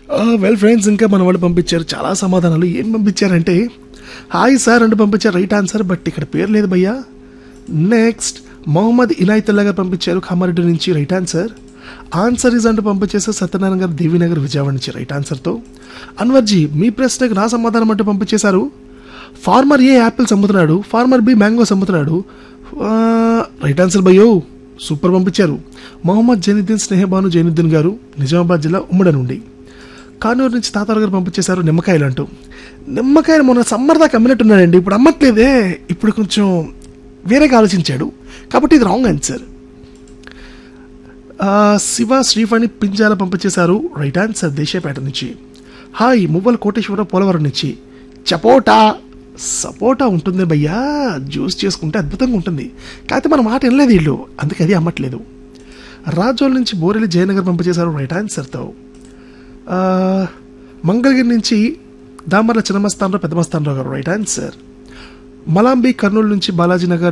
well friends ఇంకా మన వాళ్ళు పంపించారు చాలా సమాధానాలు ఏం పంపించారంటే హాయ్ సార్ అంటూ పంపించారు రైట్ ఆన్సర్ బట్ ఇక్కడ పేరు లేదు భయ్యా నెక్స్ట్ మొహమ్మద్ ఇనాయతుల్లా గారు పంపించారు కామారెడ్డి నుంచి రైట్ ఆన్సర్ ఆన్సర్ ఇస్ అంటూ పంపించేసారు సత్యనారాయణ గారు దేవీనగర్ విజయవాడ నుంచి రైట్ ఆన్సర్తో అన్వర్జీ మీ ప్రశ్నకు నా సమాధానం అంటూ పంపించేశారు ఫార్మర్ ఏ యాపిల్స్ అమ్ముతున్నాడు ఫార్మర్ బి మ్యాంగోస్ అమ్ముతున్నాడు ఆ, రైట్ ఆన్సర్ భయ్యో సూపర్ పంపించారు మొహమ్మద్ జైనుద్దీన్ స్నేహబాను జైనుద్దీన్ గారు నిజామాబాద్ జిల్లా ఉమ్మడి నుండి కానూరు నుంచి తాతారు గారు పంపించేశారు నిమ్మకాయలు అంటూ నిమ్మకాయలు మొన్న సమ్మర్ దాకా అమ్మినట్టున్నాడండి ఇప్పుడు అమ్మట్లేదే ఇప్పుడు కొంచెం వేరేగా ఆలోచించాడు కాబట్టి ఇది రాంగ్ ఆన్సర్ ఆ, శివ శ్రీఫణి పింజాల పంపించేశారు రైట్ ఆన్సర్ దేశపేట నుంచి హాయ్ మువ్వల కోటేశ్వర పోలవరం నుంచి చపోటా సపోటా ఉంటుంది భయ్యా జ్యూస్ చేసుకుంటే అద్భుతంగా ఉంటుంది కాకపోతే మన మాట వినలేదు వీళ్ళు అందుకే అది అమ్మట్లేదు రాజోల్ నుంచి బోరెలి జయనగర్ పంపించేశారు రైట్ ఆన్సర్తో ఆ, మంగళగిరి నుంచి దామర్ల చిన్నమస్తానరావు పెద్దమస్తానరావు గారు రైట్ ఆన్సర్ మలాంబి కర్నూలు నుంచి బాలాజీ నగర్